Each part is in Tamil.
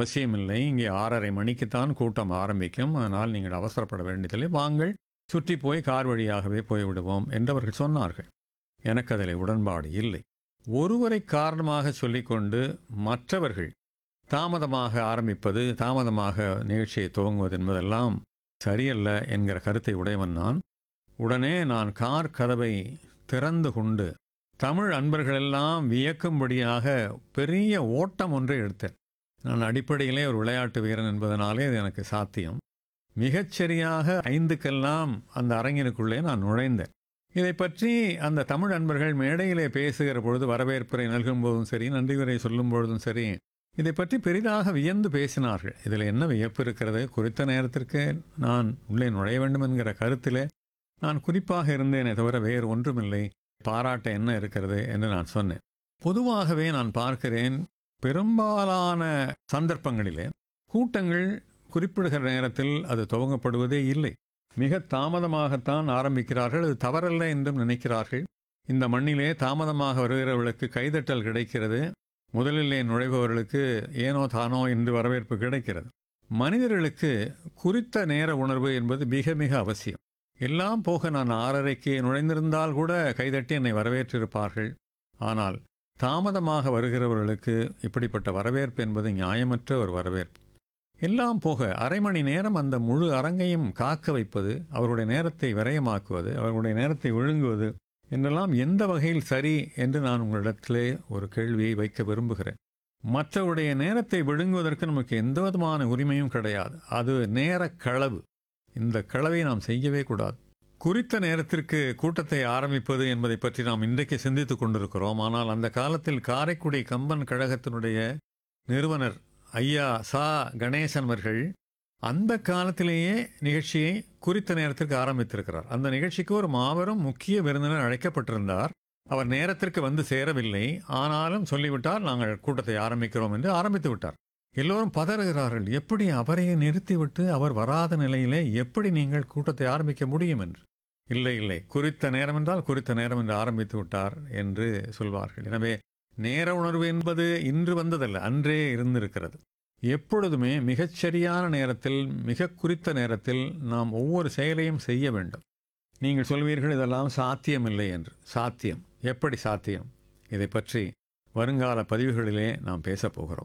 அவசியமில்லை இங்கே ஆறரை மணிக்குத்தான் கூட்டம் ஆரம்பிக்கும் அதனால் நீங்கள் அவசரப்பட வேண்டியதில்லை வாங்கள் சுற்றி போய் கார் வழியாகவே போய்விடுவோம் என்று அவர்கள் சொன்னார்கள் எனக்கு அதில் உடன்பாடு இல்லை ஒருவரை காரணமாக சொல்லிக்கொண்டு மற்றவர்கள் தாமதமாக ஆரம்பிப்பது தாமதமாக நிகழ்ச்சியை துவங்குவது என்பதெல்லாம் சரியல்ல என்கிற கருத்தை உடையவன் நான் உடனே நான் கார் கதவை திறந்து கொண்டு தமிழ் அன்பர்களெல்லாம் வியக்கும்படியாக பெரிய ஓட்டம் ஒன்றை எடுத்தேன் நான் அடிப்படையிலே ஒரு விளையாட்டு வீரன் என்பதனாலே இது எனக்கு சாத்தியம் மிகச்சரியாக ஐந்துக்கெல்லாம் அந்த அரங்கினுக்குள்ளே நான் நுழைந்தேன் இதை பற்றி அந்த தமிழ் அன்பர்கள் மேடையிலே பேசுகிற பொழுது வரவேற்புரை நல்கும் போதும் சரி நன்றியுரை சொல்லும் பொழுதும் சரி இதை பற்றி பெரிதாக வியந்து பேசினார்கள் இதில் என்ன வியப்பு இருக்கிறது குறித்த நேரத்திற்கு நான் உள்ளே நுழைய வேண்டும் என்கிற கருத்திலே நான் குறிப்பாக இருந்தேனே தவிர வேறு ஒன்றுமில்லை பாராட்ட என்ன இருக்கிறது என்று நான் சொன்னேன் பொதுவாகவே நான் பார்க்கிறேன் பெரும்பாலான சந்தர்ப்பங்களிலே கூட்டங்கள் குறிப்பிடுகிற நேரத்தில் அது துவங்கப்படுவதே இல்லை மிக தாமதமாகத்தான் ஆரம்பிக்கிறார்கள் அது தவறல்ல என்றும் நினைக்கிறார்கள் இந்த மண்ணிலே தாமதமாக வருகிறவர்களுக்கு கைதட்டல் கிடைக்கிறது முதலிலே நுழைபவர்களுக்கு ஏனோ தானோ என்று வரவேற்பு கிடைக்கிறது மனிதர்களுக்கு குறித்த நேர உணர்வு என்பது மிக மிக அவசியம் எல்லாம் போக நான் ஆறரைக்கு நுழைந்திருந்தால் கூட கைதட்டி என்னை வரவேற்றிருப்பார்கள் ஆனால் தாமதமாக வருகிறவர்களுக்கு இப்படிப்பட்ட வரவேற்பு என்பது நியாயமற்ற ஒரு வரவேற்பு எல்லாம் போக அரை மணி நேரம் அந்த முழு அரங்கையும் காக்க வைப்பது அவருடைய நேரத்தை விரயமாக்குவது அவர்களுடைய நேரத்தை விழுங்குவது என்றெல்லாம் எந்த வகையில் சரி என்று நான் உங்களிடத்திலே ஒரு கேள்வியை வைக்க விரும்புகிறேன் மற்றவருடைய நேரத்தை விழுங்குவதற்கு நமக்கு எந்த விதமான உரிமையும் கிடையாது அது நேர களவு இந்த களவை நாம் செய்யவே கூடாது குறித்த நேரத்திற்கு கூட்டத்தை ஆரம்பிப்பது என்பதை பற்றி நாம் இன்றைக்கு சிந்தித்துக் கொண்டிருக்கிறோம் ஆனால் அந்த காலத்தில் காரைக்குடி கம்பன் கழகத்தினுடைய நிறுவனர் ஐயா சா கணேசன் அவர்கள் அந்த காலத்திலேயே நிகழ்ச்சியை குறித்த நேரத்திற்கு ஆரம்பித்திருக்கிறார் அந்த நிகழ்ச்சிக்கு ஒரு மாபெரும் முக்கிய விருந்தினர் அழைக்கப்பட்டிருந்தார் அவர் நேரத்திற்கு வந்து சேரவில்லை ஆனாலும் சொல்லிவிட்டார் நாங்கள் கூட்டத்தை ஆரம்பிக்கிறோம் என்று ஆரம்பித்து விட்டார் எல்லோரும் பதறுகிறார்கள் எப்படி அவரையே நிறுத்திவிட்டு அவர் வராத நிலையிலே எப்படி நீங்கள் கூட்டத்தை ஆரம்பிக்க முடியும் என்று இல்லை இல்லை குறித்த நேரம் என்றால் குறித்த நேரம் என்று ஆரம்பித்து விட்டார் என்று சொல்வார்கள் எனவே நேர உணர்வு என்பது இன்று வந்ததல்ல அன்றே இருந்திருக்கிறது எப்பொழுதுமே மிகச்சரியான நேரத்தில் மிக குறித்த நேரத்தில் நாம் ஒவ்வொரு செயலையும் செய்ய வேண்டும் நீங்கள் சொல்வீர்கள் இதெல்லாம் சாத்தியமில்லை என்று சாத்தியம் எப்படி சாத்தியம் இதை பற்றி வருங்கால பதிவுகளிலே நாம் பேசப் போகிறோம்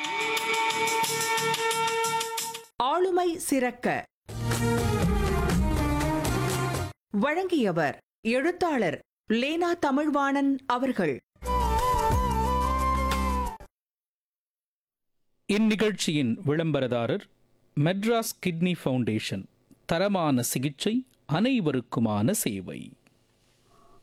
ஆளுமை சிறக்க வழங்கியவர் எழுத்தாளர் லேனா தமிழ்வாணன் அவர்கள் இந்நிகழ்ச்சியின் விளம்பரதாரர் மெட்ராஸ் கிட்னி ஃபவுண்டேஷன் தரமான சிகிச்சை அனைவருக்குமான சேவை